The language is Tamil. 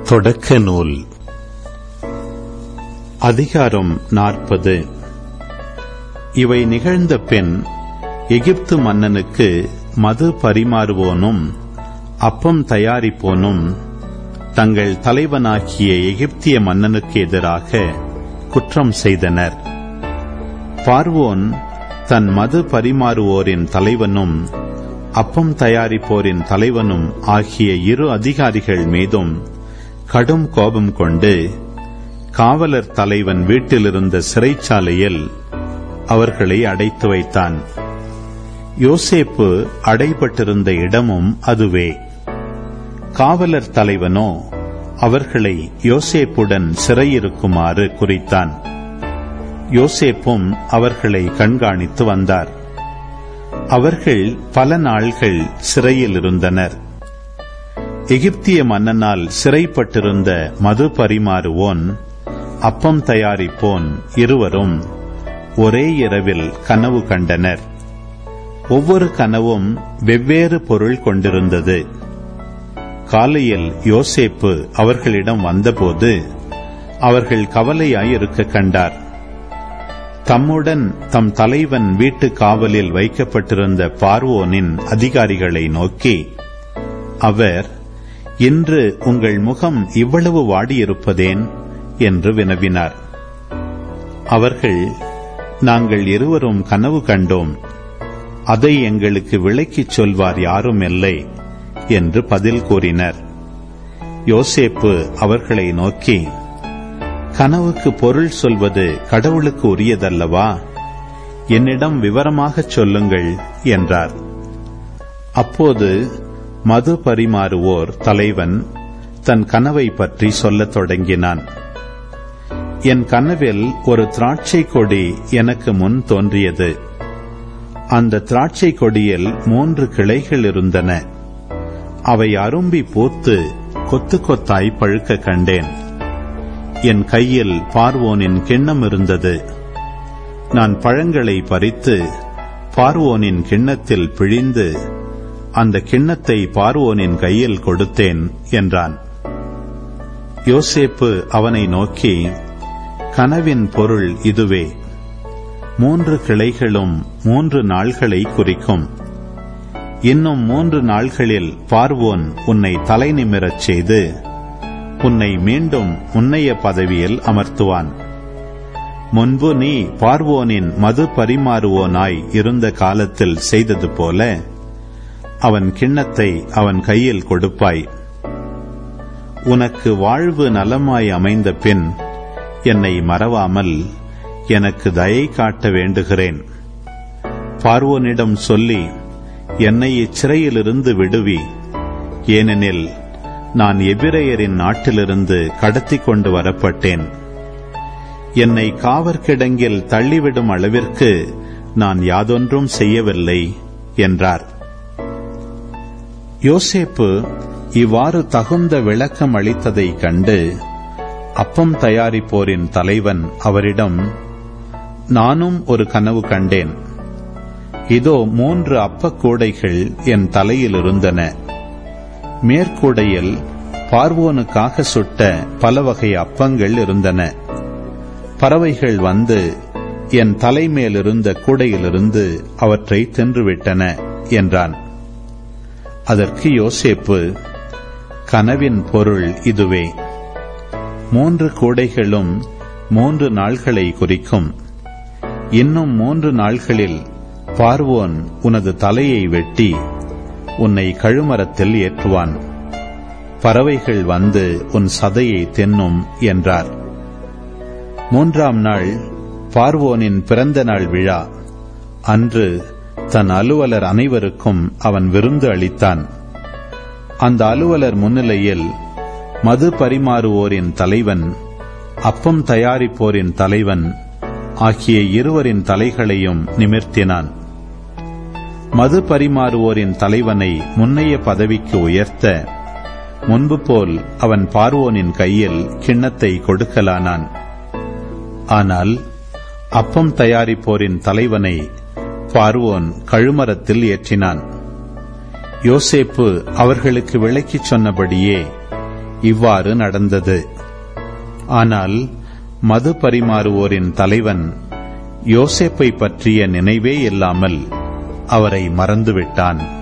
தொடக்க நூல் அதிகாரம் நாற்பது இவை நிகழ்ந்த பின் எகிப்து மன்னனுக்கு மது பரிமாறுவோனும் அப்பம் தயாரிப்போனும் தங்கள் தலைவனாகிய எகிப்திய மன்னனுக்கு எதிராக குற்றம் செய்தனர் பார்வோன் தன் மது பரிமாறுவோரின் தலைவனும் அப்பம் தயாரிப்போரின் தலைவனும் ஆகிய இரு அதிகாரிகள் மீதும் கடும் கோபம் கொண்டு காவலர் தலைவன் வீட்டிலிருந்த சிறைச்சாலையில் அவர்களை அடைத்து வைத்தான் யோசேப்பு அடைபட்டிருந்த இடமும் அதுவே காவலர் தலைவனோ அவர்களை யோசேப்புடன் சிறையிருக்குமாறு குறித்தான் யோசேப்பும் அவர்களை கண்காணித்து வந்தார் அவர்கள் பல நாள்கள் சிறையில் இருந்தனர் எகிப்திய மன்னனால் சிறைப்பட்டிருந்த மது பரிமாறுவோன் அப்பம் தயாரிப்போன் இருவரும் ஒரே இரவில் கனவு கண்டனர் ஒவ்வொரு கனவும் வெவ்வேறு பொருள் கொண்டிருந்தது காலையில் யோசேப்பு அவர்களிடம் வந்தபோது அவர்கள் கவலையாயிருக்க கண்டார் தம்முடன் தம் தலைவன் வீட்டு காவலில் வைக்கப்பட்டிருந்த பார்வோனின் அதிகாரிகளை நோக்கி அவர் இன்று உங்கள் முகம் இவ்வளவு வாடியிருப்பதேன் என்று வினவினார் அவர்கள் நாங்கள் இருவரும் கனவு கண்டோம் அதை எங்களுக்கு விளக்கிச் சொல்வார் யாரும் இல்லை என்று பதில் கூறினர் யோசேப்பு அவர்களை நோக்கி கனவுக்கு பொருள் சொல்வது கடவுளுக்கு உரியதல்லவா என்னிடம் விவரமாகச் சொல்லுங்கள் என்றார் அப்போது மது பரிமாறுவோர் தலைவன் தன் கனவை பற்றி சொல்லத் தொடங்கினான் என் கனவில் ஒரு திராட்சை கொடி எனக்கு முன் தோன்றியது அந்த திராட்சை கொடியில் மூன்று கிளைகள் இருந்தன அவை அரும்பி பூத்து கொத்து கொத்தாய் பழுக்க கண்டேன் என் கையில் பார்வோனின் கிண்ணம் இருந்தது நான் பழங்களை பறித்து பார்வோனின் கிண்ணத்தில் பிழிந்து அந்த கிண்ணத்தை பார்வோனின் கையில் கொடுத்தேன் என்றான் யோசேப்பு அவனை நோக்கி கனவின் பொருள் இதுவே மூன்று கிளைகளும் மூன்று நாள்களை குறிக்கும் இன்னும் மூன்று நாள்களில் பார்வோன் உன்னை தலை நிமிரச் செய்து உன்னை மீண்டும் முன்னைய பதவியில் அமர்த்துவான் முன்பு நீ பார்வோனின் மது பரிமாறுவோனாய் இருந்த காலத்தில் செய்தது போல அவன் கிண்ணத்தை அவன் கையில் கொடுப்பாய் உனக்கு வாழ்வு நலமாய் அமைந்த பின் என்னை மறவாமல் எனக்கு தயை காட்ட வேண்டுகிறேன் பார்வோனிடம் சொல்லி என்னை இச்சிறையிலிருந்து விடுவி ஏனெனில் நான் எபிரேயரின் நாட்டிலிருந்து கடத்தி கொண்டு வரப்பட்டேன் என்னை காவற்கிடங்கில் தள்ளிவிடும் அளவிற்கு நான் யாதொன்றும் செய்யவில்லை என்றார் யோசேப்பு இவ்வாறு தகுந்த விளக்கம் அளித்ததைக் கண்டு அப்பம் தயாரிப்போரின் தலைவன் அவரிடம் நானும் ஒரு கனவு கண்டேன் இதோ மூன்று அப்பக்கூடைகள் என் தலையில் இருந்தன மேற்கூடையில் பார்வோனுக்காக சுட்ட பல வகை அப்பங்கள் இருந்தன பறவைகள் வந்து என் தலைமேலிருந்த கூடையிலிருந்து அவற்றை தின்றுவிட்டன என்றான் அதற்கு யோசேப்பு கனவின் பொருள் இதுவே மூன்று கூடைகளும் மூன்று நாள்களை குறிக்கும் இன்னும் மூன்று நாள்களில் பார்வோன் உனது தலையை வெட்டி உன்னை கழுமரத்தில் ஏற்றுவான் பறவைகள் வந்து உன் சதையை தென்னும் என்றார் மூன்றாம் நாள் பார்வோனின் பிறந்த நாள் விழா அன்று தன் அலுவலர் அனைவருக்கும் அவன் விருந்து அளித்தான் அந்த அலுவலர் முன்னிலையில் மது பரிமாறுவோரின் தலைவன் அப்பம் தயாரிப்போரின் தலைவன் ஆகிய இருவரின் தலைகளையும் நிமிர்த்தினான் மது பரிமாறுவோரின் தலைவனை முன்னைய பதவிக்கு உயர்த்த முன்பு போல் அவன் பார்வோனின் கையில் கிண்ணத்தை கொடுக்கலானான் ஆனால் அப்பம் தயாரிப்போரின் தலைவனை பார்வோன் கழுமரத்தில் ஏற்றினான் யோசேப்பு அவர்களுக்கு விளக்கிச் சொன்னபடியே இவ்வாறு நடந்தது ஆனால் மது பரிமாறுவோரின் தலைவன் யோசேப்பை பற்றிய நினைவே இல்லாமல் அவரை மறந்துவிட்டான்